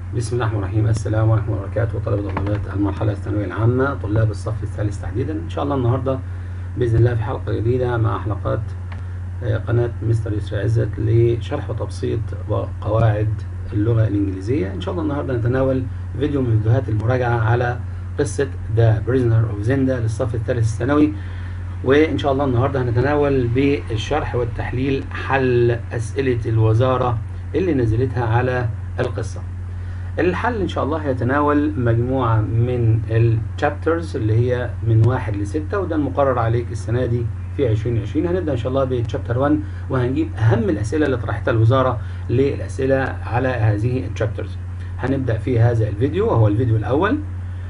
بسم الله الرحمن الرحيم السلام عليكم ورحمة الله وبركاته طلبة وطالبات المرحلة الثانوية العامة طلاب الصف الثالث تحديدا إن شاء الله النهاردة بإذن الله في حلقة جديدة مع حلقات آه، قناة مستر يسرى عزت لشرح وتبسيط قواعد اللغة الإنجليزية إن شاء الله النهاردة نتناول فيديو من فيديوهات المراجعة على قصة The Prisoner of Zenda للصف الثالث الثانوي وإن شاء الله النهاردة هنتناول بالشرح والتحليل حل أسئلة الوزارة اللي نزلتها على القصة الحل ان شاء الله هيتناول مجموعة من الشابترز اللي هي من واحد لستة وده المقرر عليك السنة دي في 2020 هنبدأ ان شاء الله بتشابتر 1 وهنجيب اهم الاسئلة اللي طرحتها الوزارة للاسئلة على هذه الشابترز هنبدأ في هذا الفيديو وهو الفيديو الاول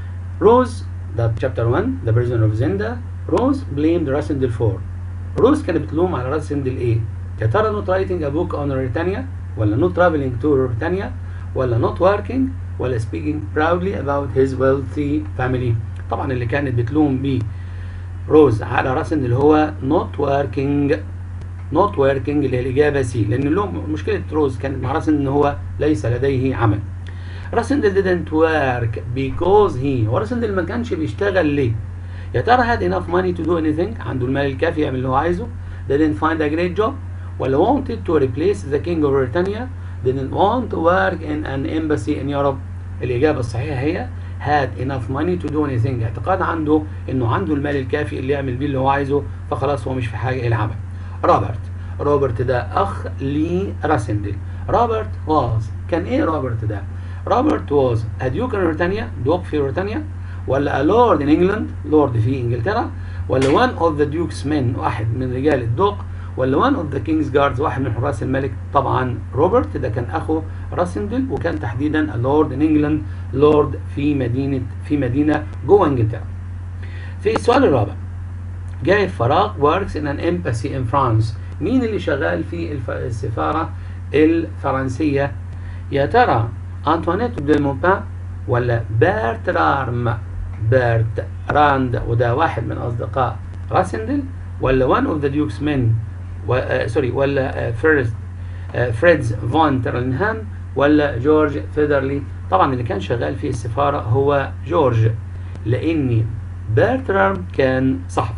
روز ده chapter 1 The Prisoner of Zenda روز blamed راسندل for روز كانت بتلوم على راسندل ايه يا ترى not writing a book on Britannia ولا not traveling to Britannia ولا not working ولا speaking proudly about his wealthy family طبعا اللي كانت بتلوم بيه روز على راسن اللي هو not working not working اللي هي الإجابة سي لأن له مشكلة روز كانت مع راسن إن هو ليس لديه عمل راسندل didn't work because he وراسندل ما كانش بيشتغل ليه يا ترى had enough money to do anything عنده المال الكافي يعمل اللي هو عايزه didn't find a great job ولا wanted to replace the king of Britannia didn't want to work in an embassy in Europe الإجابة الصحيحة هي had enough money to do anything اعتقاد عنده إنه عنده المال الكافي اللي يعمل بيه اللي هو عايزه فخلاص هو مش في حاجة إلى العمل روبرت روبرت ده أخ لراسندل روبرت was كان إيه روبرت ده روبرت was a duke in بريطانيا دوق في بريطانيا ولا a lord in England لورد في إنجلترا ولا one of the duke's men واحد من رجال الدوق ولا وان اوف ذا كينجز جاردز واحد من حراس الملك طبعا روبرت ده كان اخو راسندل وكان تحديدا لورد ان انجلاند لورد في مدينه في مدينه جوه انجلترا. في السؤال الرابع جاي فراغ works in an embassy in France مين اللي شغال في الف... السفاره الفرنسيه يا ترى انطوانيت دي موبان ولا بيرترارم بيرت راند وده واحد من اصدقاء راسندل ولا one of the duke's men و... سوري ولا فريز فريدز فون ترلنهام ولا جورج فيدرلي طبعا اللي كان شغال في السفارة هو جورج لأن بيرترام كان صحفي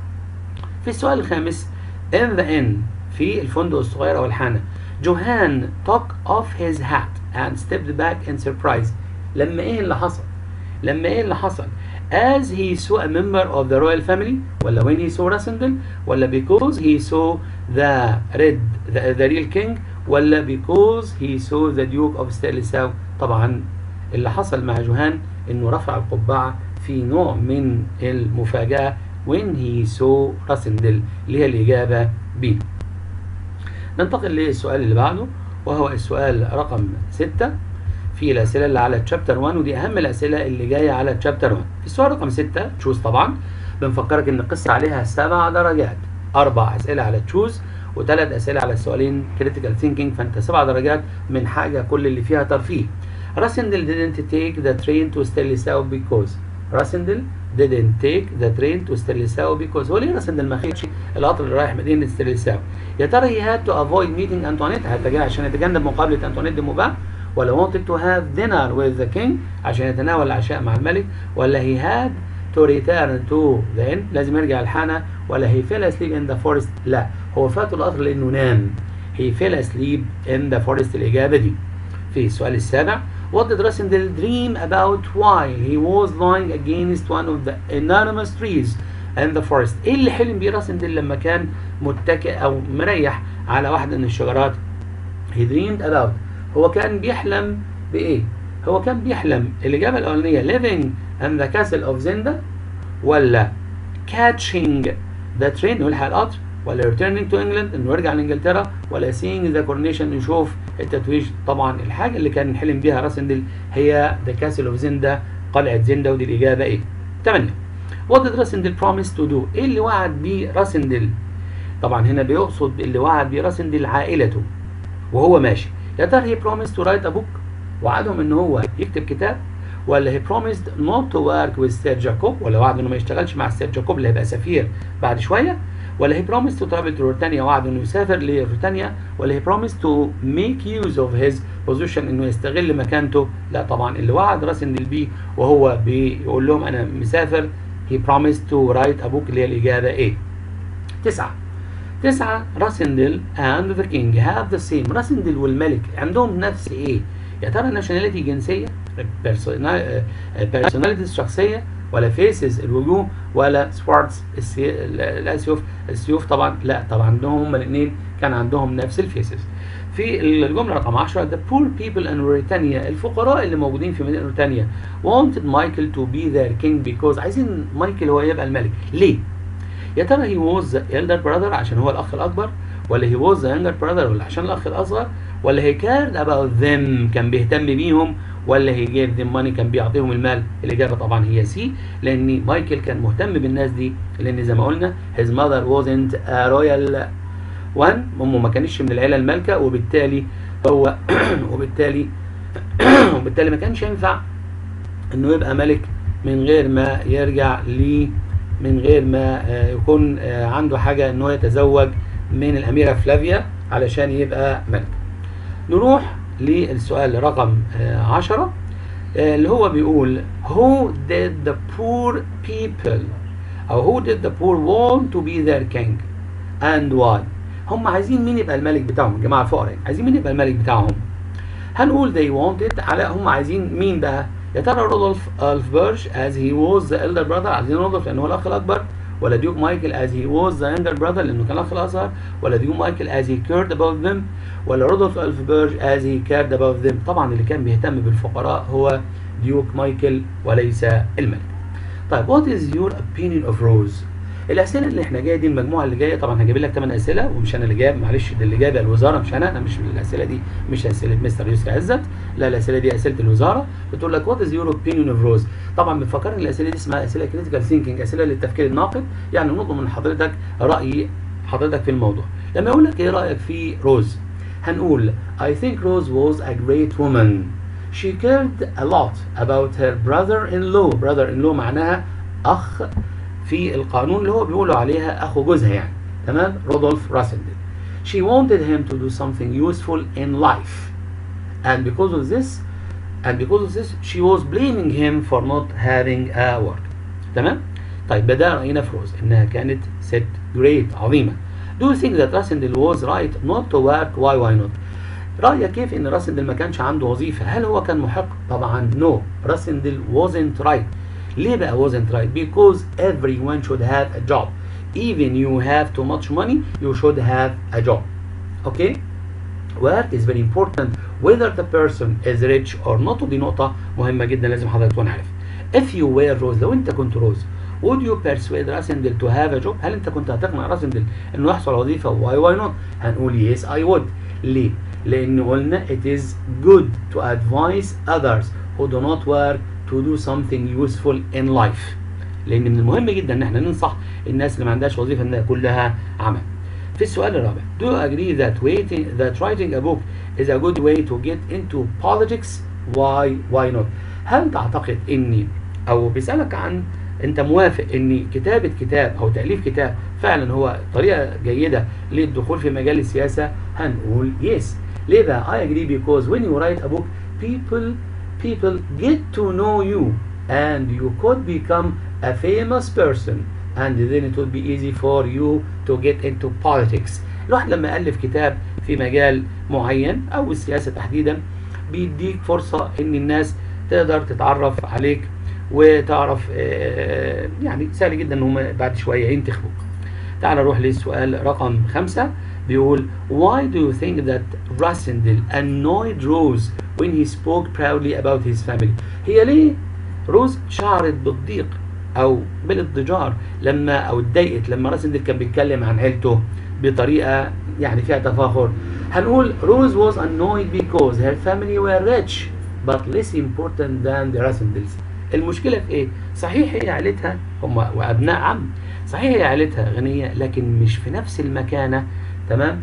في السؤال الخامس in the inn في الفندق الصغير أو الحانة جوهان took off his hat and stepped back in surprise لما ايه اللي حصل لما ايه اللي حصل as he saw a member of the royal family ولا when he saw Rassendel ولا because he saw the red the, the real king ولا because he saw the duke of Stelissau طبعا اللي حصل مع جوهان انه رفع القبعة في نوع من المفاجأة when he saw Rassendel اللي هي الإجابة B ننتقل للسؤال اللي بعده وهو السؤال رقم 6 في الاسئله اللي على تشابتر 1 ودي اهم الاسئله اللي جايه على تشابتر 1 في السؤال رقم 6 تشوز طبعا بنفكرك ان القصه عليها سبع درجات اربع اسئله على تشوز وثلاث اسئله على السؤالين كريتيكال ثينكينج فانت سبع درجات من حاجه كل اللي فيها ترفيه راسندل didn't take the train to Stelissau because راسندل didn't take the train to Stelissau because هو ليه راسندل ما خدش القطر اللي رايح مدينه ستيليساو يا ترى he had to avoid meeting انطوانيت عشان يتجنب مقابله انطوانيت دي موبان ولا wanted to have dinner with the king عشان يتناول العشاء مع الملك ولا he had to return to the inn لازم يرجع الحانة ولا he fell asleep in the forest لا هو فاته القطر لأنه نام he fell asleep in the forest الإجابة دي في السؤال السابع What did Rassendel dream about while he was lying against one of the enormous trees in the forest ايه اللي حلم بيه راسندل لما كان متكئ او مريح على واحدة من الشجرات he dreamed about هو كان بيحلم بإيه؟ هو كان بيحلم الإجابة الأولانية living in the castle of Zenda ولا catching the train يلحق القطر ولا returning to England إنه يرجع لإنجلترا ولا seeing the coronation نشوف التتويج طبعا الحاجة اللي كان حلم بيها راسندل هي the castle of Zenda قلعة زندا ودي الإجابة إيه؟ 8 What did راسندل promise to do؟ إيه اللي وعد بيه راسندل؟ طبعا هنا بيقصد اللي وعد بيه راسندل عائلته وهو ماشي يا ترى he promised to write a book وعدهم ان هو يكتب كتاب ولا he promised not to work with سير جاكوب ولا وعد انه ما يشتغلش مع سير جاكوب اللي هيبقى سفير بعد شويه ولا he promised to travel to روتانيا وعد انه يسافر لروتانيا ولا he promised to make use of his position انه يستغل مكانته لا طبعا اللي وعد راسندل بيه وهو بيقول لهم انا مسافر he promised to write a book اللي هي الاجابه ايه تسعة تسعة راسندل and the king have the same راسندل والملك عندهم نفس ايه يا ترى ناشوناليتي جنسيه بيرسوناليتيز شخصيه ولا فيسز الوجوه ولا سبورتس الاسيوف السيوف طبعا لا طبعا عندهم هم الاثنين كان عندهم نفس الفيسز في الجمله رقم 10 the poor people in Mauritania الفقراء اللي موجودين في مدينه موريتانيا wanted Michael to be their king because عايزين مايكل هو يبقى الملك ليه؟ يا ترى he was the elder brother عشان هو الاخ الاكبر ولا he was the younger brother ولا عشان الاخ الاصغر ولا he cared about them كان بيهتم بيهم ولا he gave them money كان بيعطيهم المال الاجابه طبعا هي سي لان مايكل كان مهتم بالناس دي لان زي ما قلنا his mother wasn't a royal one امه ما كانتش من العيله المالكه وبالتالي هو وبالتالي وبالتالي ما كانش ينفع انه يبقى ملك من غير ما يرجع ل من غير ما يكون عنده حاجه ان هو يتزوج من الاميره فلافيا علشان يبقى ملك نروح للسؤال رقم 10 اللي هو بيقول who did the poor people او who did the poor want to be their king and why هم عايزين مين يبقى الملك بتاعهم الجماعه الفقراء عايزين مين يبقى الملك بتاعهم هنقول they wanted على هم عايزين مين بقى يا ترى رودولف الف بيرش as he was the elder brother عايزين رودولف لان هو الاخ الاكبر ولا ديوك مايكل as he was the younger brother لانه كان الاخ الاصغر ولا ديوك مايكل as he cared about them ولا رودولف الف بيرج as he cared about them طبعا اللي كان بيهتم بالفقراء هو ديوك مايكل وليس الملك طيب what is your opinion of Rose الاسئله اللي احنا جايه دي المجموعه اللي جايه طبعا هجيب لك 8 اسئله ومش انا اللي جايب معلش ده اللي جايبها الوزاره مش انا انا مش الاسئله دي مش اسئله مستر يوسف عزت لا الاسئله دي اسئله الوزاره بتقول لك وات از يور اوبينيون اوف روز طبعا بتفكرني الاسئله دي اسمها اسئله كريتيكال ثينكينج اسئله للتفكير الناقد يعني نطلب من حضرتك راي حضرتك في الموضوع لما اقول لك ايه رايك في روز هنقول I think Rose was a great woman she cared a lot about her brother-in-law brother-in-law معناها اخ في القانون اللي هو بيقولوا عليها اخو جوزها يعني تمام رودولف راسندل she wanted him to do something useful in life and because of this and because of this she was blaming him for not having a work تمام طيب بدأ رأينا في روز انها كانت ست great عظيمة do you think that راسندل was right not to work why why not رأيك كيف ان راسندل ما كانش عنده وظيفة هل هو كان محق طبعا no راسندل wasn't right ليه بقى wasn't right because everyone should have a job even you have too much money you should have a job okay work is very important whether the person is rich or not ودي نقطة مهمة جدا لازم حضرتك تكون عارف if you were Rose لو انت كنت روز would you persuade راسندل to have a job هل انت كنت هتقنع راسندل انه يحصل على وظيفة why why not هنقول yes I would ليه لان قلنا it is good to advise others who do not work to do something useful in life لان من المهم جدا ان احنا ننصح الناس اللي ما عندهاش وظيفه انها يكون لها عمل في السؤال الرابع do you agree that waiting that writing a book is a good way to get into politics why why not هل تعتقد اني او بيسالك عن انت موافق ان كتابه كتاب او تاليف كتاب فعلا هو طريقه جيده للدخول في مجال السياسه هنقول yes ليه بقى I agree because when you write a book people people get to know you and you could become a famous person and then it would be easy for you to get into politics الواحد لما يألف كتاب في مجال معين أو السياسة تحديدا بيديك فرصة إن الناس تقدر تتعرف عليك وتعرف يعني سهل جدا إن هم بعد شوية ينتخبوك تعال نروح للسؤال رقم خمسة بيقول Why do you think that Rassendil annoyed Rose when he spoke proudly about his family هي ليه روز شعرت بالضيق او بالاضطجار لما او اتضايقت لما راسندل كان بيتكلم عن عيلته بطريقه يعني فيها تفاخر هنقول روز was annoyed because her family were rich but less important than the Rassendils المشكله في ايه صحيح هي عيلتها هم وابناء عم صحيح هي عيلتها غنيه لكن مش في نفس المكانه تمام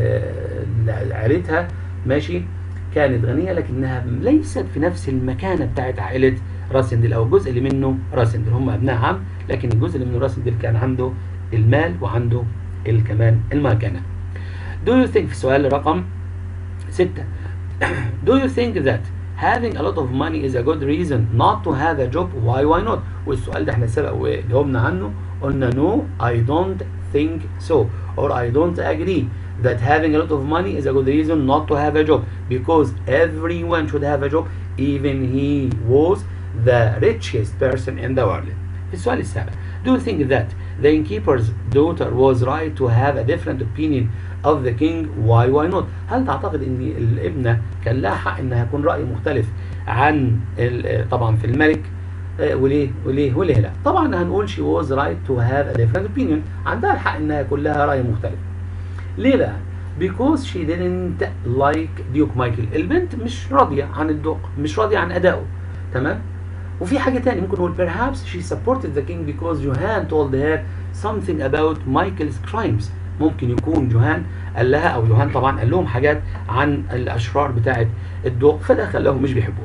آه عيلتها ماشي كانت غنية لكنها ليست في نفس المكانة بتاعت عائلة راسندل أو الجزء اللي منه راسندل هم أبناء عم لكن الجزء اللي منه راسندل كان عنده المال وعنده كمان المكانه do you think في السؤال رقم 6 do you think that having a lot of money is a good reason not to have a job why why not والسؤال ده احنا سبق وجاوبنا عنه قلنا no I don't think so or I don't agree that having a lot of money is a good reason not to have a job because everyone should have a job even he was the richest person in the world السؤال السابع do you think that the innkeeper's daughter was right to have a different opinion of the king why why not هل تعتقد ان الابنة كان لها حق انها يكون رأي مختلف عن طبعا في الملك وليه وليه وليه لا طبعا هنقول she was right to have a different opinion عندها الحق انها يكون لها رأي مختلف ليه بقى because she didn't like ديوك مايكل البنت مش راضية عن الدوق مش راضية عن أدائه تمام وفي حاجة تانية ممكن نقول perhaps she supported the king because Johan told her something about Michael's crimes ممكن يكون جوهان قال لها او جوهان طبعا قال لهم حاجات عن الاشرار بتاعه الدوق فده خلاهم مش بيحبوه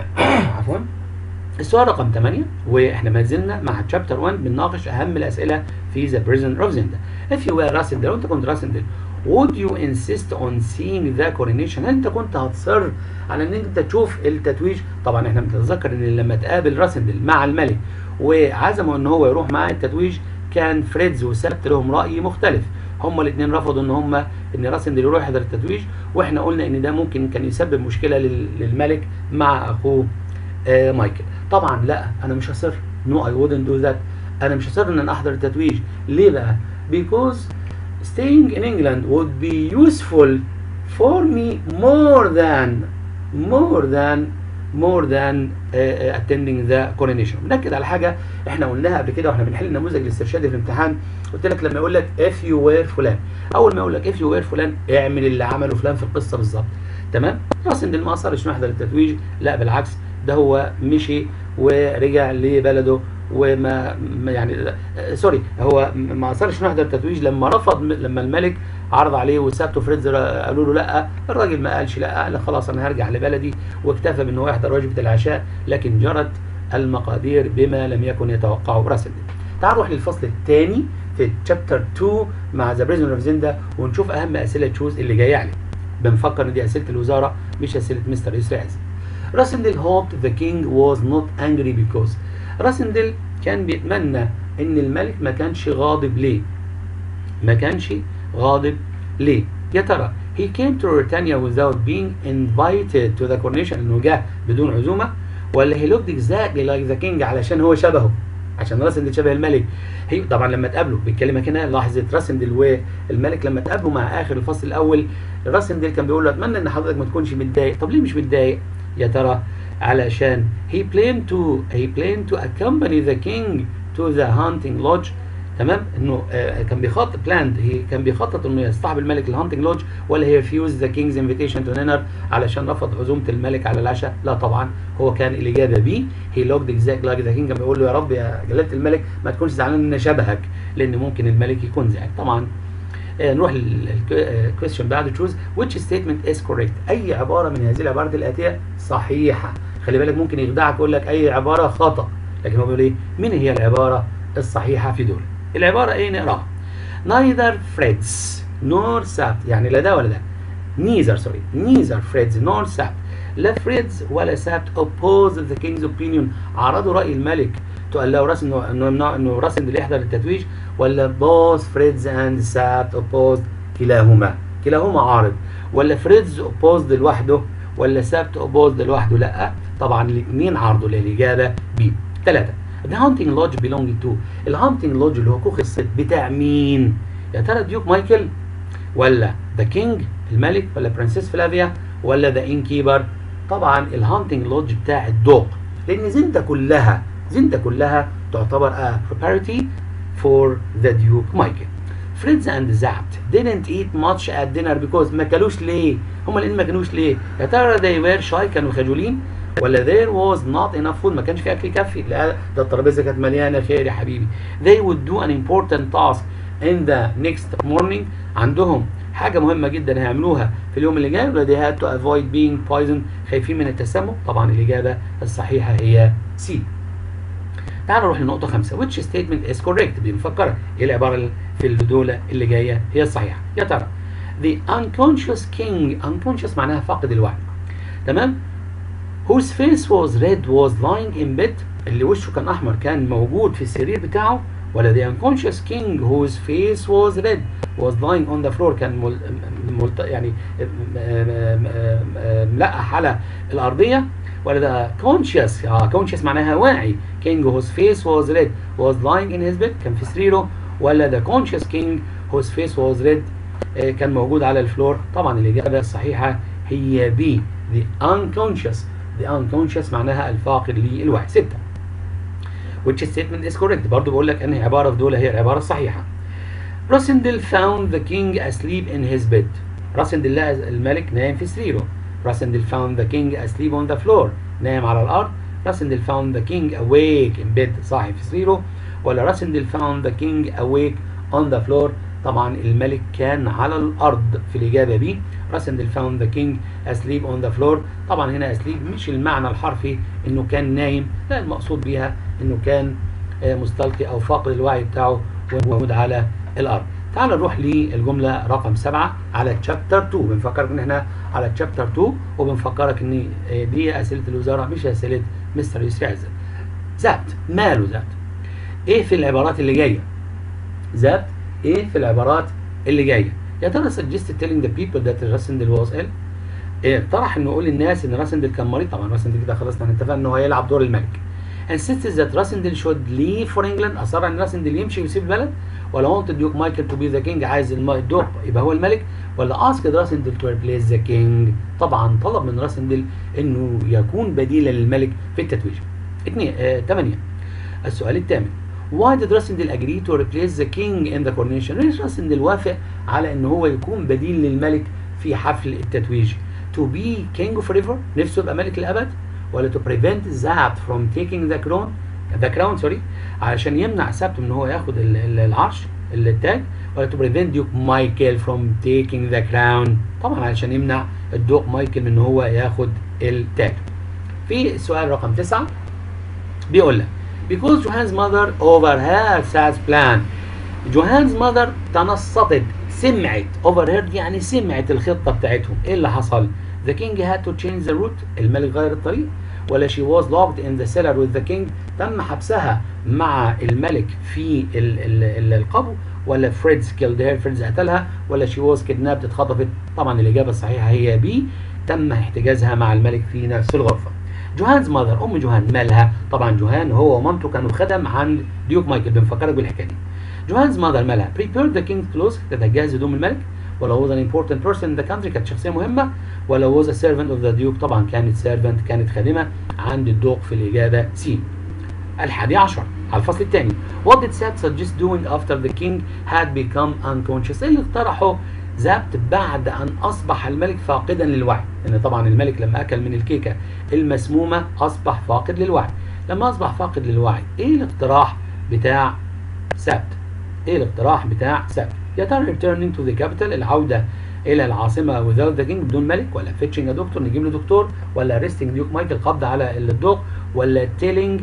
عفوا السؤال رقم 8 واحنا ما زلنا مع تشابتر 1 بنناقش اهم الاسئله في ذا بريزن اوف زندا if you were راسندل لو انت كنت راسندل would you insist on seeing the coronation هل انت كنت هتصر على ان انت تشوف التتويج طبعا احنا بنتذكر ان لما تقابل راسندل مع الملك وعزموا ان هو يروح معاه التتويج كان فريدز وسبت لهم راي مختلف هما الاثنين رفضوا ان هما ان راسندل يروح يحضر التتويج واحنا قلنا ان ده ممكن كان يسبب مشكله للملك مع اخوه آه مايكل طبعا لا انا مش هصر نو اي wouldn't do that انا مش هصر ان انا احضر التتويج ليه بقى because staying in England would be useful for me more than more than more than uh, attending the coronation بنأكد على حاجه احنا قلناها قبل كده واحنا بنحل نموذج الاسترشادي في الامتحان قلت لك لما يقول لك if you were فلان اول ما يقول لك if you were فلان اعمل اللي عمله فلان في القصه بالظبط تمام راسندل ما اصرش نحضر التتويج لا بالعكس ده هو مشي ورجع لبلده وما يعني سوري هو ما اصرش نحضر التتويج لما رفض لما الملك عرض عليه وسابته فريدز قالوا له لا الراجل ما قالش لا قال خلاص انا هرجع لبلدي واكتفى بان هو يحضر وجبه العشاء لكن جرت المقادير بما لم يكن يتوقعه راسندل تعال نروح للفصل الثاني في تشابتر 2 مع ذا بريزون اوف زندا ونشوف اهم اسئله تشوز اللي جايه عليه بنفكر ان دي اسئله الوزاره مش اسئله مستر اسرائيل راسندل hoped the king was not angry because راسندل كان بيتمنى ان الملك ما كانش غاضب ليه ما كانش غاضب ليه يا ترى he came to Britannia without being invited to the coronation انه جه بدون عزومه ولا he looked exactly like the king علشان هو شبهه عشان راسندل شبه الملك هي طبعا لما تقابله بيتكلم هنا لحظه راسندل والملك لما تقابلوا مع اخر الفصل الاول راسندل كان بيقول له اتمنى ان حضرتك ما تكونش متضايق طب ليه مش متضايق يا ترى علشان he planned to he planned to accompany the king to the hunting lodge تمام انه آه كان بيخطط planned هي كان بيخطط انه يصطحب الملك للهانتنج لودج ولا هي refused the king's invitation to dinner علشان رفض عزومه الملك على العشاء لا طبعا هو كان الاجابه بي he looked exactly like the king كان بيقول له يا رب يا جلاله الملك ما تكونش زعلان ان شبهك لان ممكن الملك يكون زعل طبعا آه نروح للكويستشن بعد تشوز which statement is correct اي عباره من هذه العبارات الاتيه صحيحه خلي بالك ممكن يخدعك يقول لك اي عباره خطا لكن هو بيقول ايه مين هي العباره الصحيحه في دول العباره ايه نقراها neither Freds nor Sabt يعني لا ده ولا ده neither sorry neither Freds nor Sabt لا فريدز ولا سابت opposed the king's opinion عرضوا راي الملك تقول له راس انه انه انه راس اللي يحضر التتويج ولا both فريدز and سابت opposed كلاهما كلاهما عارض ولا فريدز opposed لوحده ولا سابت opposed لوحده لا طبعا الاثنين عرضوا للاجابه بي ثلاثه The hunting lodge belonging to الهانتنج لودج اللي هو كوخ الصيد بتاع مين؟ يا ترى ديوك مايكل ولا ذا كينج الملك ولا برنسيس فلافيا ولا ذا ان كيبر طبعا الهانتنج لودج بتاع الدوق لان زندا كلها زندا كلها تعتبر a property for the duke michael فريدز اند زابت didn't eat much at dinner because ما كلوش ليه هما الاثنين ما كانوش ليه يا ترى they were shy كانوا خجولين ولا there was not enough food ما كانش في اكل يكفي لا ده الترابيزه كانت مليانه خير يا حبيبي they would do an important task in the next morning عندهم حاجه مهمه جدا هيعملوها في اليوم اللي جاي ولا they had to avoid being poisoned خايفين من التسمم طبعا الاجابه الصحيحه هي سي تعال نروح لنقطه خمسة which statement is correct بنفكرك ايه العباره اللي في الدوله اللي جايه هي الصحيحه يا ترى the unconscious king unconscious معناها فاقد الوعي تمام whose face was red was lying in bed اللي وشه كان احمر كان موجود في السرير بتاعه ولا the unconscious king whose face was red was lying on the floor كان مل... ملت... يعني ملقح على الارضيه ولا ده conscious اه conscious معناها واعي king whose face was red was lying in his bed كان في سريره ولا the conscious king whose face was red آه كان موجود على الفلور طبعا الاجابه الصحيحه هي B the unconscious the unconscious معناها الفاقد للوعي ستة which statement is correct برضو بقول لك انهي عباره في دول هي العباره الصحيحه راسندل found the king asleep in his bed راسندل لقى الملك نايم في سريره راسندل found the king asleep on the floor نايم على الارض راسندل found the king awake in bed صاحي في سريره ولا راسندل found the king awake on the floor طبعا الملك كان على الارض في الاجابه بي راسندل found the king asleep on the floor طبعا هنا asleep مش المعنى الحرفي انه كان نايم لا المقصود بيها انه كان مستلقي او فاقد الوعي بتاعه وموجود على الارض تعال نروح للجمله رقم سبعة على تشابتر 2 بنفكرك ان احنا على تشابتر 2 وبنفكرك ان دي اسئله الوزاره مش اسئله مستر يسري عزت ذات ماله ذات ايه في العبارات اللي جايه ذات ايه في العبارات اللي جايه يا ترى suggested telling the people that راسندل was ill إيه اقترح انه يقول للناس ان راسندل كان مريض طبعا راسندل كده خلاص احنا اتفقنا ان هو هيلعب دور الملك insisted that راسندل should leave for England اصر ان راسندل يمشي ويسيب البلد ولا wanted ديوك مايكل to be the king عايز الدوق يبقى هو الملك ولا asked راسندل to replace the king طبعا طلب من راسندل انه يكون بديلا للملك في التتويج اثنين آه ثمانية السؤال الثامن Why did راسندل agree to replace the king in the coronation؟ ليش راسندل وافق على ان هو يكون بديل للملك في حفل التتويج؟ To be king forever نفسه يبقى ملك للأبد ولا to prevent that from taking the crown the crown sorry علشان يمنع سبت من هو ياخد العرش التاج ولا to prevent Duke Michael from taking the crown طبعا علشان يمنع الدوق مايكل من ان هو ياخد التاج في السؤال رقم تسعة بيقول لك because Johan's mother overheard Sad's plan Johan's mother تنصتت سمعت overheard يعني سمعت الخطة بتاعتهم ايه اللي حصل the king had to change the route الملك غير الطريق ولا she was locked in the cellar with the king تم حبسها مع الملك في ال ال ال القبو ولا فريدز killed her فريدز قتلها ولا she was kidnapped اتخطفت طبعا الإجابة الصحيحة هي بي تم احتجازها مع الملك في نفس الغرفة جوهانز ماذر ام جوهان مالها طبعا جوهان هو ومامته كانوا خدم عند ديوك مايكل بنفكرك بالحكايه دي جوهانز ماذر مالها prepared the king's clothes كانت هتجهز هدوم الملك ولا was an important person in the country كانت شخصيه مهمه ولا was a servant of the duke طبعا كانت servant كانت خادمه عند الدوق في الاجابه سي الحادي عشر على الفصل الثاني what did Seth suggest doing after the king had become unconscious اللي اقترحه زبط بعد ان اصبح الملك فاقدا للوعي لان طبعا الملك لما اكل من الكيكه المسمومه اصبح فاقد للوعي لما اصبح فاقد للوعي ايه الاقتراح بتاع سبت ايه الاقتراح بتاع سبت يا ترى returning to the capital العوده الى العاصمه without the king بدون ملك ولا fetching a doctor نجيب له دكتور ولا arresting ديوك مايكل قبض على الدوق ولا telling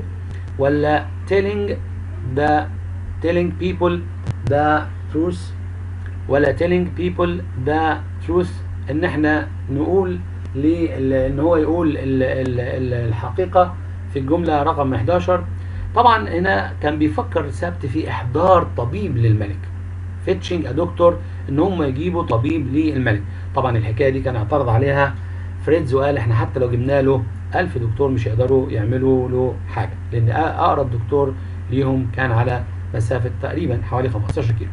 ولا telling the telling people the truth ولا telling people the truth ان احنا نقول ان هو يقول ال ال ال الحقيقة في الجملة رقم 11 طبعا هنا كان بيفكر سبت في احضار طبيب للملك فيتشنج دكتور ان هم يجيبوا طبيب للملك طبعا الحكاية دي كان اعترض عليها فريدز وقال احنا حتى لو جبنا له 1000 دكتور مش هيقدروا يعملوا له حاجة لان اقرب دكتور ليهم كان على مسافة تقريبا حوالي 15 كيلو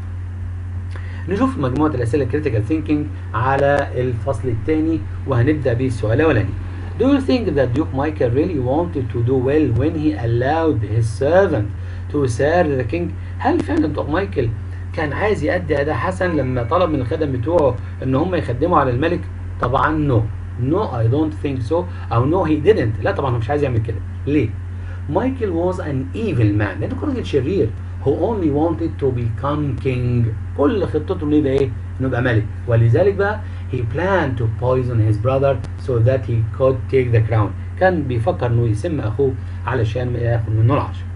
نشوف مجموعة الأسئلة كريتيكال ثينكينج على الفصل الثاني وهنبدأ بالسؤال الأولاني. Do you think that Duke Michael really wanted to do well when he allowed his servant to serve the king؟ هل فعلا دوك مايكل كان عايز يأدي أداء حسن لما طلب من الخدم بتوعه إن هم يخدموا على الملك؟ طبعا نو. نو اي دونت ثينك سو أو نو هي didn't. لا طبعا هو مش عايز يعمل كده. ليه؟ مايكل was an evil man لأنه كان راجل شرير. who only wanted to become king كل خطته انه يبقى ايه؟ انه يبقى ملك ولذلك بقى he planned to poison his brother so that he could take the crown كان بيفكر انه يسم اخوه علشان ياخد منه العرش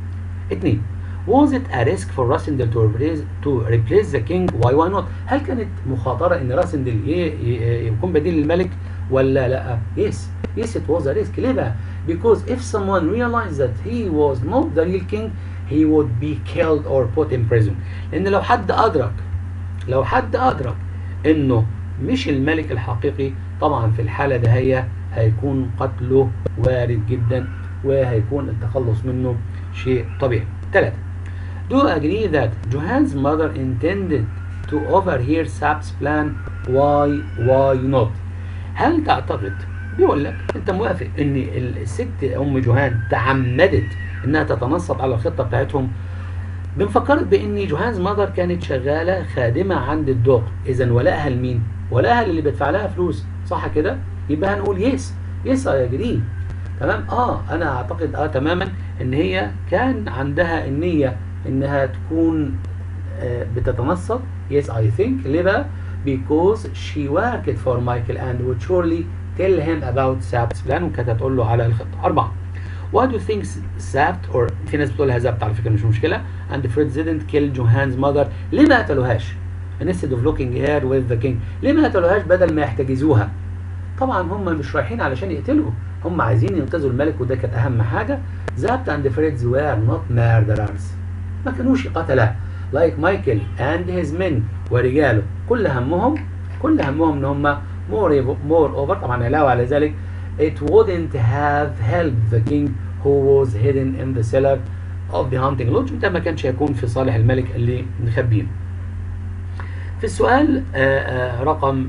اتنين was it a risk for راسندل to replace, to replace the king why why not هل كانت مخاطرة ان راسندل يكون بديل للملك ولا لا yes yes it was a risk ليه بقى because if someone realized that he was not the real king he would be killed or put in prison لان لو حد ادرك لو حد ادرك انه مش الملك الحقيقي طبعا في الحالة ده هي هيكون قتله وارد جدا وهيكون التخلص منه شيء طبيعي ثلاثة Do you agree that Johan's mother intended to overhear Sap's plan? Why, why not? هل تعتقد بيقول لك انت موافق ان الست ام جوهان تعمدت انها تتنصت على الخطه بتاعتهم بنفكرك بان جوهانز مادر كانت شغاله خادمه عند الدوق اذا ولائها لمين ولائها للي بيدفع لها فلوس صح كده يبقى هنقول يس يس يا جرين تمام اه انا اعتقد اه تماما ان هي كان عندها النيه انها تكون آه بتتنصت yes I think ليه بقى because she worked for Michael and would surely tell him about Sap's plan وكانت هتقول له على الخطة أربعة Why do you think Sapt or في ناس بتقولها زبط على فكرة مش مشكلة and Fred didn't kill Johan's mother ليه ما قتلوهاش instead of looking here with the king ليه ما قتلوهاش بدل ما يحتجزوها طبعا هم مش رايحين علشان يقتلوا هم عايزين ينقذوا الملك وده كانت أهم حاجة Zapt and Fred were not murderers ما كانوش قتلة like مايكل and his men ورجاله كل همهم كل همهم ان هم more more over طبعا علاوه على ذلك it wouldn't have helped the king who was hidden in the cellar of the hunting lodge ده ما كانش هيكون في صالح الملك اللي مخبينه في السؤال آآ آآ رقم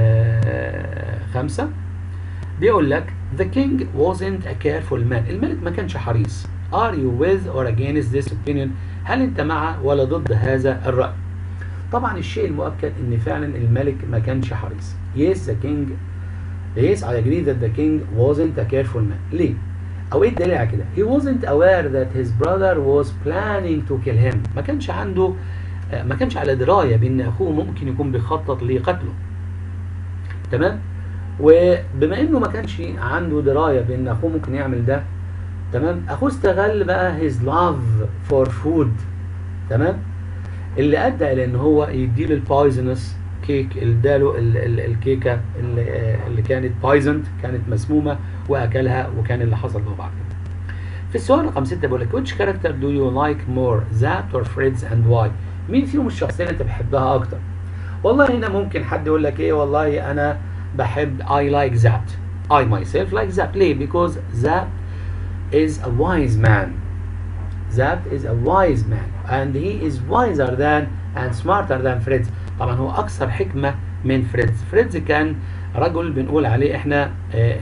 آآ خمسة بيقول لك the king wasn't a careful man الملك ما كانش حريص are you with or against this opinion هل انت مع ولا ضد هذا الرأي طبعا الشيء المؤكد ان فعلا الملك ما كانش حريص yes the king yes I agree that the king wasn't a careful man ليه او ايه الدليل على كده he wasn't aware that his brother was planning to kill him ما كانش عنده ما كانش على دراية بان اخوه ممكن يكون بيخطط لقتله تمام وبما انه ما كانش عنده دراية بان اخوه ممكن يعمل ده تمام اخوه استغل بقى his love for food تمام اللي ادى الى ان هو يديله البايزنس كيك اداله الكيكه اللي, اللي كانت بايزنت كانت مسمومه واكلها وكان اللي حصل له بعد كده. في السؤال رقم 6 بيقول لك which character do you like more Zap or Fritz and why؟ مين فيهم الشخصيه اللي انت بتحبها اكتر؟ والله هنا ممكن حد يقول لك ايه والله انا بحب I like Zap I myself like Zap ليه؟ because Zap is a wise man Zap is a wise man and he is wiser than and smarter than Fritz طبعا هو اكثر حكمه من فريدز فريدز كان رجل بنقول عليه احنا آآ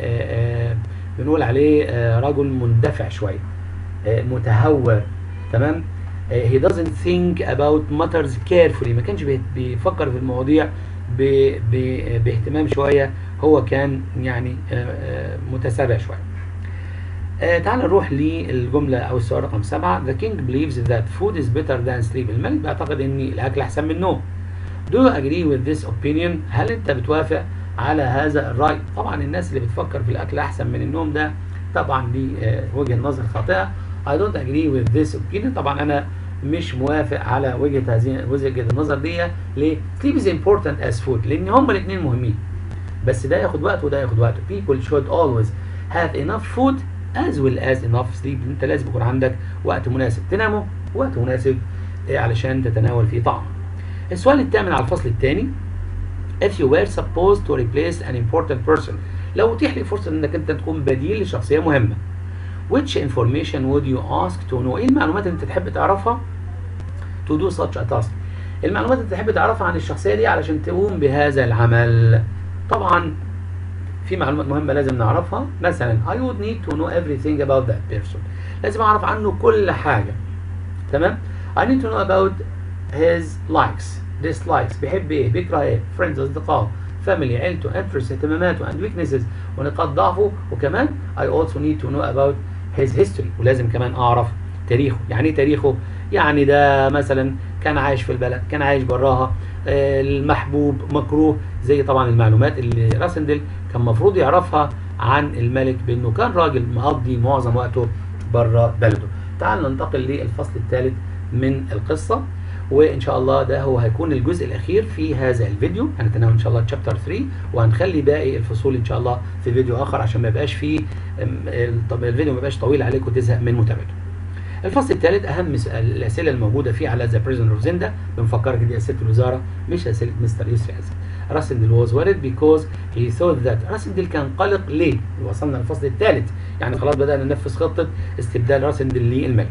آآ بنقول عليه رجل مندفع شويه متهور تمام he doesn't think about matters carefully ما كانش بيفكر في المواضيع ب ب باهتمام شويه هو كان يعني متسرع شويه آه تعال نروح للجملة أو السؤال رقم سبعة The king believes that food is better than sleep الملك بيعتقد إن الأكل أحسن من النوم Do you agree with this opinion هل أنت بتوافق على هذا الرأي طبعا الناس اللي بتفكر في الأكل أحسن من النوم ده طبعا دي آه وجهة نظر خاطئة I don't agree with this opinion طبعا أنا مش موافق على وجهة هذه وجهة النظر دي ليه؟ Sleep is important as food لأن هما الاثنين مهمين بس ده ياخد وقت وده ياخد وقت People should always have enough food as well as enough sleep انت لازم يكون عندك وقت مناسب تنامه وقت مناسب علشان تتناول فيه طعام السؤال الثامن على الفصل الثاني if you were supposed to replace an important person لو اتيح لي فرصة انك انت تكون بديل لشخصية مهمة which information would you ask to know ايه المعلومات اللي انت تحب تعرفها to do such a task المعلومات اللي تحب تعرفها عن الشخصية دي علشان تقوم بهذا العمل طبعا في معلومات مهمة لازم نعرفها مثلا I would need to know everything about that person لازم أعرف عنه كل حاجة تمام I need to know about his likes dislikes بيحب إيه بيكره إيه friends أصدقائه family عيلته interests اهتماماته and weaknesses ونقاط ضعفه وكمان I also need to know about his history ولازم كمان أعرف تاريخه يعني إيه تاريخه يعني ده مثلا كان عايش في البلد كان عايش براها المحبوب مكروه زي طبعا المعلومات اللي راسندل كان المفروض يعرفها عن الملك بانه كان راجل مقضي معظم وقته بره بلده تعال ننتقل للفصل الثالث من القصة وان شاء الله ده هو هيكون الجزء الاخير في هذا الفيديو هنتناول ان شاء الله تشابتر 3 وهنخلي باقي الفصول ان شاء الله في فيديو اخر عشان ما يبقاش فيه طب الفيديو ما يبقاش طويل عليك وتزهق من متابعته الفصل الثالث اهم الاسئله الموجوده فيه على ذا بريزن اوف زندا بنفكرك دي اسئله الوزاره مش اسئله مستر يسري عزت راسندل was worried because he thought that راسندل كان قلق ليه؟ وصلنا للفصل الثالث يعني خلاص بدأنا ننفذ خطة استبدال راسندل للملك.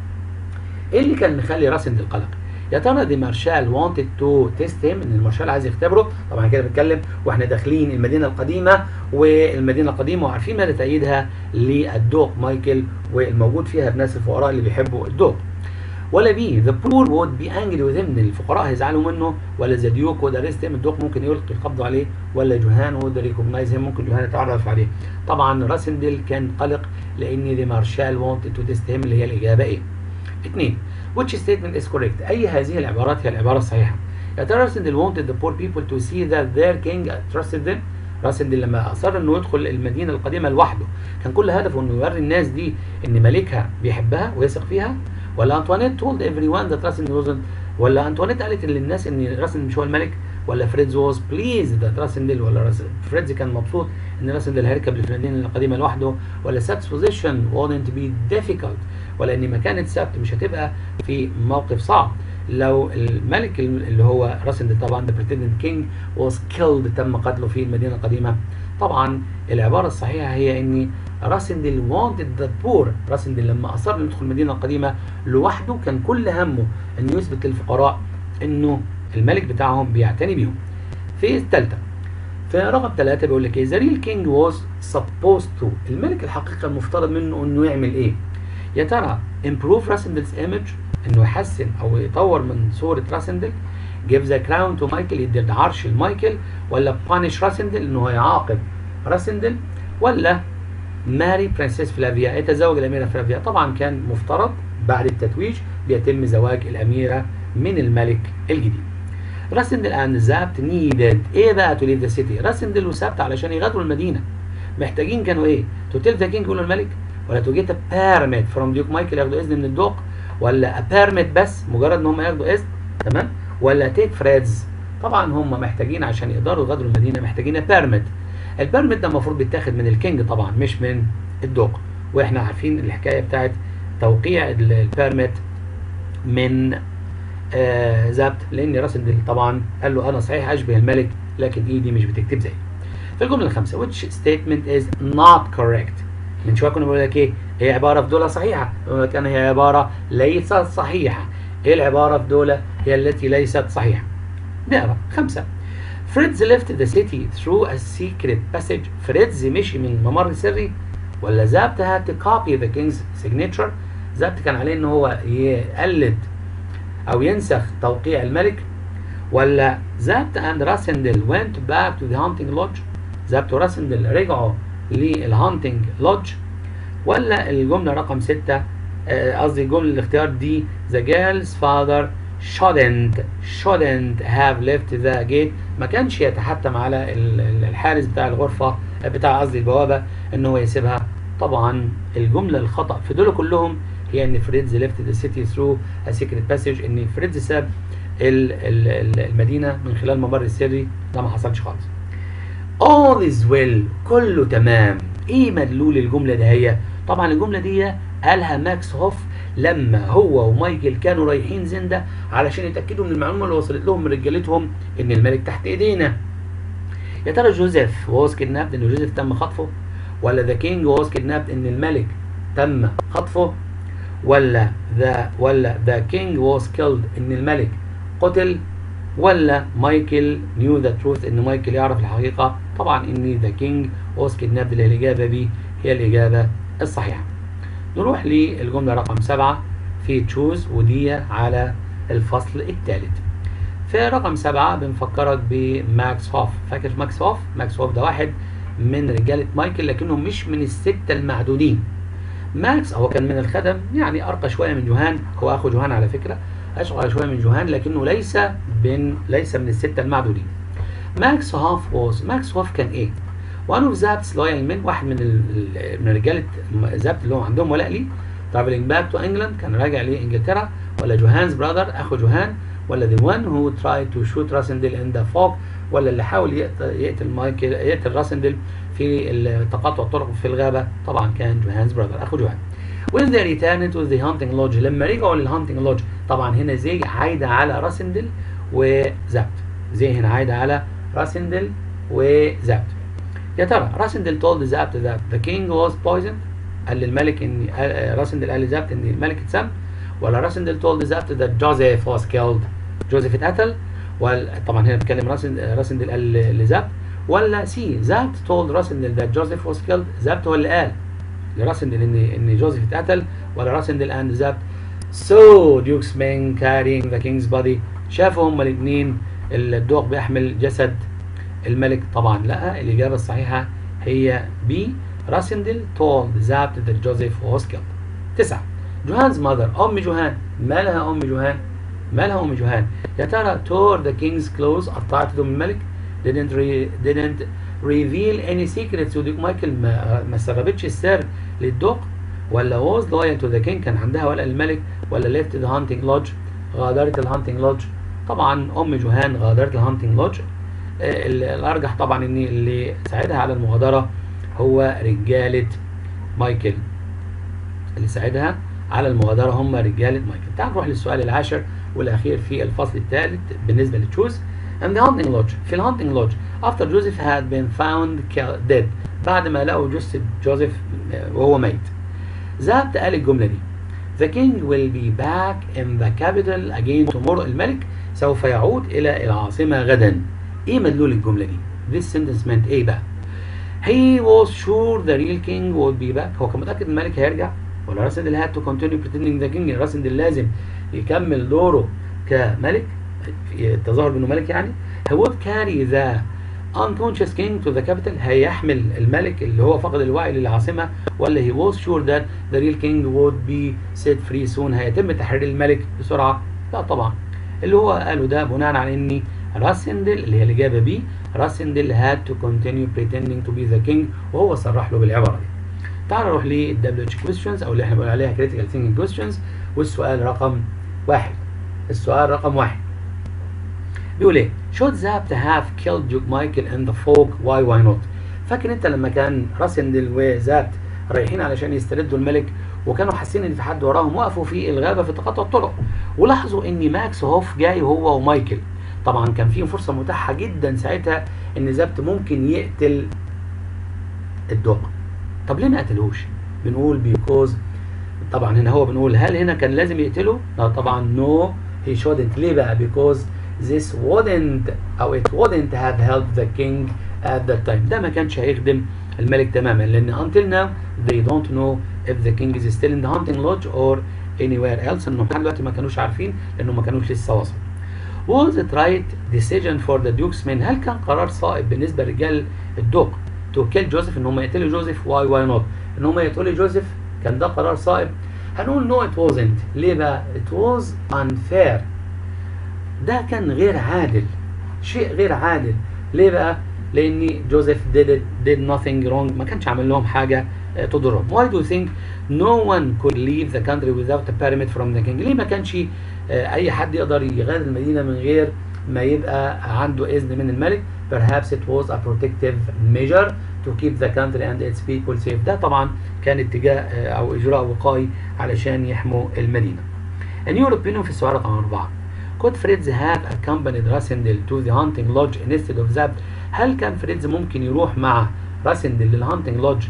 ايه اللي كان مخلي راسندل قلق؟ يا ترى دي مارشال wanted to test him ان المارشال عايز يختبره طبعا كده بنتكلم واحنا داخلين المدينه القديمه والمدينه القديمه وعارفين مدى تأييدها للدوق مايكل والموجود فيها الناس الفقراء اللي بيحبوا الدوق. ولا بي ذا بور وود بي انجري وذ ان الفقراء هيزعلوا منه ولا ذا ديوك وذا ريست الدوق ممكن يلقي القبض عليه ولا جوهان وذا ريكوجنايز ممكن جوهان يتعرف عليه طبعا راسندل كان قلق لان ذا مارشال wanted تو تيست هيم اللي هي الاجابه ايه اثنين which statement is correct اي هذه العبارات هي العباره الصحيحه يا ترى راسندل wanted the poor people to see that their king trusted them راسندل لما اصر انه يدخل المدينه القديمه لوحده كان كل هدفه انه يوري الناس دي ان ملكها بيحبها ويثق فيها ولا انطوانيت told everyone that راسندل wasn't ولا انطوانيت قالت للناس ان راسندل مش هو الملك ولا فريدز was pleased that راسندل ولا فريدز كان مبسوط ان راسندل هيركب للمدينه القديمه لوحده ولا سابت's position wouldn't be difficult ولا ان مكانه سبت مش هتبقى في موقف صعب لو الملك اللي هو راسندل طبعا the pretended king was killed تم قتله في المدينه القديمه طبعا العباره الصحيحه هي ان راسندل wanted the poor راسندل لما اصر انه يدخل المدينه القديمه لوحده كان كل همه انه يثبت للفقراء انه الملك بتاعهم بيعتني بيهم في الثالثه في رقم ثلاثة بيقول لك ايه ذا ريل كينج واز supposed to الملك الحقيقي المفترض منه انه يعمل ايه يا ترى improve راسندل's image انه يحسن او يطور من صورة راسندل give the crown to مايكل يدي العرش لمايكل ولا punish راسندل انه يعاقب راسندل ولا ماري برنسيس فلافيا يتزوج الاميره فلافيا طبعا كان مفترض بعد التتويج بيتم زواج الاميره من الملك الجديد راسندل اند زابت نيدد ايه بقى تو ليف ذا سيتي راسندل وسابت علشان يغادروا المدينه محتاجين كانوا ايه تو تيل ذا كينج يقولوا الملك ولا تو جيت بيرميت فروم ديوك مايكل ياخدوا اذن من الدوق ولا بيرميت بس مجرد ان هم ياخدوا اذن تمام ولا تيك فريدز طبعا هم محتاجين عشان يقدروا يغادروا المدينه محتاجين بيرميت البيرميت ده المفروض بيتاخد من الكينج طبعا مش من الدوق واحنا عارفين الحكايه بتاعت توقيع البيرميت من آه زبط لان راسندل طبعا قال له انا صحيح اشبه الملك لكن ايدي مش بتكتب زي في الجمله الخامسه which statement is not correct من شويه كنا بنقول لك ايه هي عباره في دوله صحيحه بنقول لك انا هي عباره ليست صحيحه ايه العباره في دوله هي التي ليست صحيحه نقرا خمسه فريدز left the city through a secret passage فريدز مشي من ممر سري ولا زابت had to copy the king's signature زابت كان عليه ان هو يقلد او ينسخ توقيع الملك ولا زابت and راسندل went back to the hunting lodge زابت وراسندل رجعوا للهانتنج لودج ولا الجمله رقم ستة قصدي الجمله الاختيار دي the girl's father shouldn't shouldn't have left the gate ما كانش يتحتم على الحارس بتاع الغرفة بتاع قصدي البوابة ان هو يسيبها طبعا الجملة الخطأ في دول كلهم هي ان فريدز left the city through a secret passage ان فريدز ساب المدينة من خلال ممر السري ده ما حصلش خالص all is well كله تمام ايه مدلول الجملة ده هي طبعا الجملة دي قالها ماكس هوف لما هو ومايكل كانوا رايحين زندا علشان يتاكدوا من المعلومه اللي وصلت لهم من رجالتهم ان الملك تحت ايدينا يا ترى جوزيف واز كيدنابد ان جوزيف تم خطفه ولا ذا كينج واز كيدنابد ان الملك تم خطفه ولا ذا ولا ذا كينج واز كيلد ان الملك قتل ولا مايكل نيو ذا تروث ان مايكل يعرف الحقيقه طبعا ان ذا كينج واز كيدنابد اللي الاجابه بي هي الاجابه الصحيحه نروح للجملة رقم سبعة في تشوز ودي على الفصل الثالث في رقم سبعة بنفكرك بماكس هوف فاكر ماكس هوف؟ ماكس هوف ده واحد من رجالة مايكل لكنه مش من الستة المعدودين ماكس هو كان من الخدم يعني أرقى شوية من جوهان هو أخو جوهان على فكرة أشقى شوية من جوهان لكنه ليس من ليس من الستة المعدودين ماكس هوف واز ماكس هوف كان إيه؟ وان اوف زابتس لويال من واحد من ال من رجاله زابت اللي هم عندهم ولاء ليه traveling back to England كان راجع لإنجلترا ولا جوهانز براذر أخو جوهان ولا the one who tried to shoot راسندل in the fog ولا اللي حاول يقتل, يقتل مايكل يقتل راسندل في تقاطع الطرق في الغابة طبعا كان جوهانز براذر أخو جوهان when they returned to the hunting lodge لما رجعوا للهانتنج لودج طبعا هنا زي عايدة على راسندل وزابت زي هنا عايدة على راسندل وزابت يا ترى راسندل told زابت that the king was poisoned قال للملك ان راسندل قال لزابت ان الملك اتسم ولا راسندل told زابت that Joseph was killed جوزيف اتقتل وطبعا هنا بيتكلم راسندل راسندل قال لزابت ولا سي زابت told راسندل that Joseph was killed زابت هو اللي قال لراسندل ان ان جوزيف اتقتل ولا راسندل اند زابت So Duke's men carrying the king's body شافوا هما الاثنين الدوق بيحمل جسد الملك طبعا لا الإجابة الصحيحة هي بي راسندل told زابت that Joseph was killed تسعة جوهان's mother أم جوهان مالها أم جوهان مالها أم جوهان يا ترى tore the king's clothes قطعت هدوم الملك didn't re, didn't reveal any secrets to Duke Michael ما, ما سربتش السر للدوق ولا was loyal to the king كان عندها ولاء الملك ولا left the hunting lodge غادرت الهانتنج لودج طبعا ام جوهان غادرت الهانتنج لودج الارجح طبعا ان اللي ساعدها على المغادره هو رجاله مايكل اللي ساعدها على المغادره هم رجاله مايكل تعال نروح للسؤال العاشر والاخير في الفصل الثالث بالنسبه لتشوز and the hunting lodge في الهانتنج لودج after Joseph had been found dead بعد ما لقوا جثه جوزيف وهو ميت ذهبت قال الجمله دي The king will be back in the capital again tomorrow الملك سوف يعود إلى العاصمة غدا إيه مدلول الجملة دي؟ This sentence meant إيه بقى؟ He was sure the real king would be back هو كان متأكد الملك هيرجع ولا راسندل had to continue pretending the king راسندل لازم يكمل دوره كملك التظاهر بأنه ملك يعني he would carry the unconscious king to the capital هيحمل الملك اللي هو فقد الوعي للعاصمة ولا he was sure that the real king would be set free soon هيتم تحرير الملك بسرعة لا طبعا اللي هو قاله ده بناء على ان راسندل اللي هي الإجابة بي راسندل had to continue pretending to be the king وهو صرح له بالعبارة دي تعال نروح لل WH questions أو اللي احنا بنقول عليها critical thinking questions والسؤال رقم واحد السؤال رقم واحد بيقول ايه should Zapt have killed Duke Michael and the folk why why not فاكر انت لما كان راسندل وزابت رايحين علشان يستردوا الملك وكانوا حاسين ان في حد وراهم وقفوا في الغابه في تقاطع الطرق ولاحظوا ان ماكس هوف جاي هو ومايكل طبعا كان في فرصه متاحه جدا ساعتها ان زابت ممكن يقتل الدوق طب ليه ما قتلهوش بنقول بيكوز طبعا هنا هو بنقول هل هنا كان لازم يقتله لا طبعا نو هي shouldn't ليه بقى بيكوز this wouldn't أو it wouldn't have helped the king at that time ده ما كانش هيخدم الملك تماما لأن until now they don't know if the king is still in the hunting lodge or anywhere else إنهم لحد دلوقتي ما كانوش عارفين لأنه ما كانوش لسه وصلوا was it right decision for the duke's men هل كان قرار صائب بالنسبة لرجال الدوق to kill جوزيف إن هم يقتلوا جوزيف why why not إن هم يقتلوا جوزيف كان ده قرار صائب هنقول no it wasn't ليه بقى it was unfair ده كان غير عادل شيء غير عادل ليه بقى لان جوزيف did it, did nothing wrong ما كانش عامل لهم حاجه تضرهم why do you think no one could leave the country without a permit from the king ليه ما كانش اي حد يقدر يغادر المدينه من غير ما يبقى عنده اذن من الملك perhaps it was a protective measure to keep the country and its people safe ده طبعا كان اتجاه او اجراء وقائي علشان يحموا المدينه in your opinion في السؤال رقم أربعة could فريدز have accompanied راسندل to the hunting lodge instead of زابت هل كان فريدز ممكن يروح مع راسندل للهانتنج لودج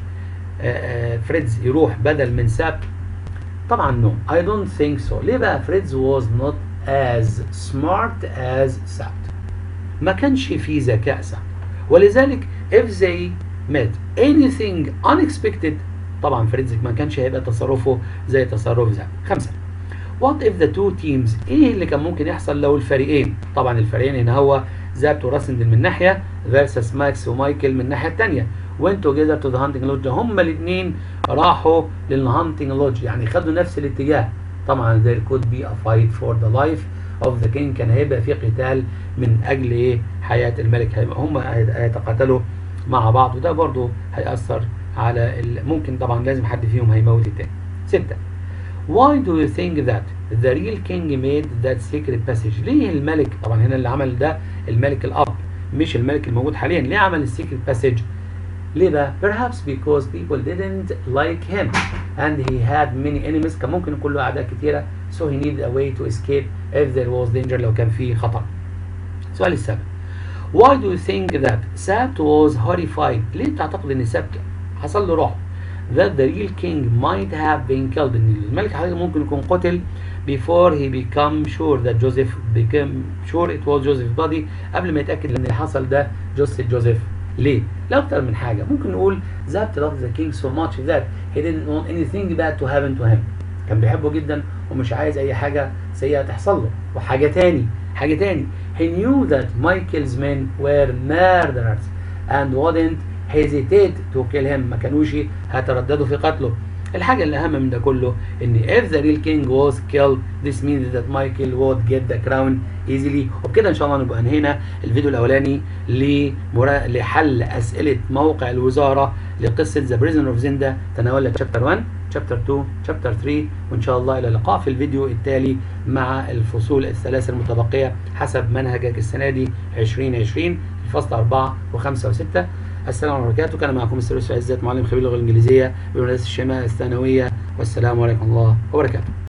فريدز يروح بدل من سابت طبعا no I don't think so ليه بقى فريدز was not as smart as سابت ما كانش فيه ذكاء سابت ولذلك if they met anything unexpected طبعا فريدز ما كانش هيبقى تصرفه زي تصرف زابت خمسة What if the two teams ايه اللي كان ممكن يحصل لو الفريقين طبعا الفريقين هنا هو زابت وراسندل من ناحيه versus ماكس ومايكل من الناحيه الثانيه went together to the hunting lodge هما الاثنين راحوا للهانتنج لودج يعني خدوا نفس الاتجاه طبعا there could be a fight for the life of the king كان هيبقى في قتال من اجل ايه حياه الملك هيبقى هم هيتقاتلوا مع بعض وده برضه هيأثر على ال... ممكن طبعا لازم حد فيهم هيموت التاني ستة Why do you think that the real king made that secret passage ليه الملك طبعا هنا اللي عمل ده الملك الأب مش الملك الموجود حاليا ليه عمل السيكريت باسج ليه بقى؟ Perhaps because people didn't like him and he had many enemies كان ممكن يكون له أعداء كتيرة so he needed a way to escape if there was danger لو كان في خطر. السؤال السابع Why do you think that Sabt was horrified؟ ليه بتعتقد إن سبت حصل له رعب؟ That the real king might have been killed إن الملك حقيقي ممكن يكون قتل before he become sure that Joseph became sure it was Joseph's body قبل ما يتأكد إن اللي حصل ده جثة جوزيف ليه؟ لأكتر من حاجة ممكن نقول Zapt loved the king so much that he didn't want anything bad to happen to him كان بيحبه جدا ومش عايز أي حاجة سيئة تحصل له وحاجة تاني حاجة تاني he knew that Michael's men were murderers and wouldn't hesitate to kill him ما كانوش هيترددوا في قتله الحاجة اللي أهم من ده كله إن if the real king was killed this means that Michael would get the crown easily وبكده إن شاء الله نبقى انهينا الفيديو الأولاني لمرا... لحل أسئلة موقع الوزارة لقصة The Prisoner of Zenda تناولنا chapter 1 chapter 2 chapter 3 وإن شاء الله إلى اللقاء في الفيديو التالي مع الفصول الثلاثة المتبقية حسب منهجك السنة دي 2020 الفصل 4 و5 و6 السلام عليكم ورحمة الله وبركاته كان معكم مستر يوسف عزت معلم خبير اللغة الإنجليزية بمدرسة الشمال الثانوية والسلام عليكم ورحمة الله وبركاته